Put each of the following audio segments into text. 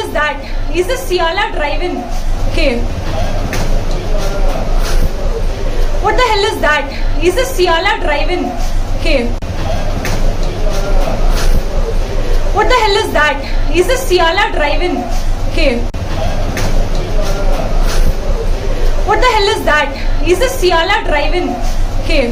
is that? Is this Ciala drive-in? Okay. What the hell is that? Is this Ciala drive-in? Okay. What the hell is that? Is this Ciala drive-in? Okay. What the hell is that? Is this Ciala drive-in? Okay.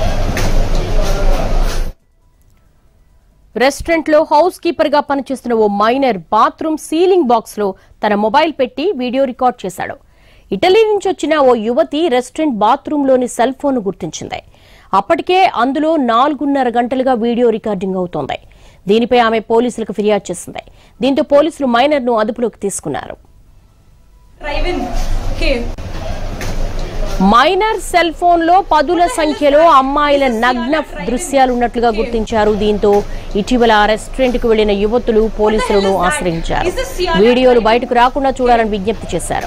Restaurant లో house keeper గా పనిచేస్తున్న ఓ minor bathroom ceiling box లో తన mobile పెట్టి video record చేశాడు Italy నుంచి వచ్చిన ఓ యువతి రెస్టారెంట్ బాత్రూమ్ లోని సెల్ ఫోన్ గుర్తించింది అప్పటికే అందులో నాలుగున్నర గంటలుగా వీడియో రికార్డింగ్ అవుతోంది దీనిపై ఆమె పోలీసులకు ఫిర్యాదు చేసింది దీంతో పోలీసులు మైనర్ ను అదుపులోకి తీసుకున్నారు Drive-in. Okay. Minor cell phone లో పదుల సంఖ్యలో అమ్మాయిల నగ్న దృశ్యాలున్నట్లుగా గుర్తించారు దీంతో ఇటీవల ఆ రెస్టారెంట్ కు వెళ్లిన యువతులు పోలీసులను ఆశ్రయించారు వీడియోలు బయటకు రాకుండా చూడాలని విజ్ఞప్తి చేశారు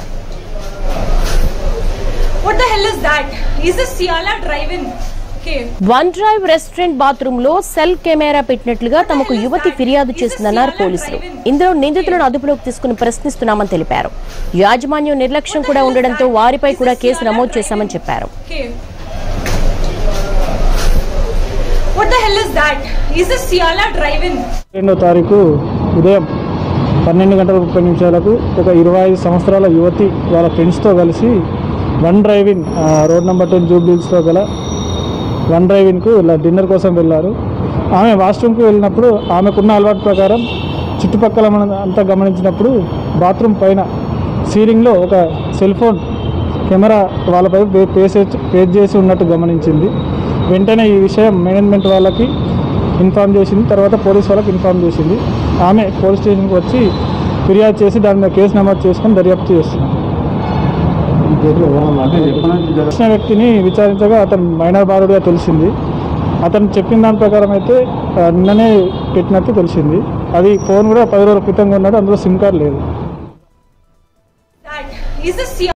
What the hell is that? Is this Ciala drive-in? Okay. One drive restaurant bathroom లో సెల్ కెమెరా పెట్టినట్లుగా తమకు యువతి ఫిర్యాదు చేసిందన్నారు పోలీసులు ఇందులో నిందితులను అదుపులోకి తీసుకుని ప్రశ్నిస్తున్నామని తెలిపారు యాజమాన్యం నిర్లక్ష్యం కూడా ఉండడంతో వారిపై కూడా కేసు నమోదు చేశామని చెప్పారు Okay. What the hell is that? Is this Ciala drive-in? రెండో తారీఖు ఉదయం పన్నెండు గంటల ముప్పై నిమిషాలకు ఒక ఇరవై ఐదు సంవత్సరాల యువతి వాళ్ళ ఫ్రెండ్స్తో కలిసి వన్ డ్రైవిన్ ఆ, రోడ్ నెంబర్ టెన్ జూబ్లీస్లో గల వన్ డ్రైవిన్కు ఇలా డిన్నర్ కోసం వెళ్ళారు ఆమె వాష్రూమ్కి వెళ్ళినప్పుడు ఆమెకున్న అలవాటు ప్రకారం చుట్టుపక్కల మనం అంతా గమనించినప్పుడు బాత్రూమ్ పైన సీలింగ్లో ఒక సెల్ ఫోన్ కెమెరా వాళ్ళపై పే- పేసే పేజ్ చేసి ఉన్నట్టు గమనించింది వెంటనే ఈ విషయం మేనేజ్మెంట్ వాళ్ళకి ఇన్ఫామ్ చేసింది తర్వాత పోలీస్ వాళ్ళకి ఇన్ఫామ్ చేసింది ఆమె పోలీస్ స్టేషన్కి వచ్చి ఫిర్యాదు చేసి దాని మీద కేసు నమోదు చేసుకొని దర్యాప్తు చేస్తున్నాం వచ్చిన వ్యక్తిని విచారించగా అతను మైనర్ బాలుడిగా తెలిసింది అతను చెప్పిన దాని ప్రకారం అయితే ఆ, నిన్ననే పెట్టినట్టు తెలిసింది అది ఫోన్ కూడా పది రోజుల క్రితం కొన్నాడు అందులో సిమ్ కార్డ్ లేదు That is this Ciala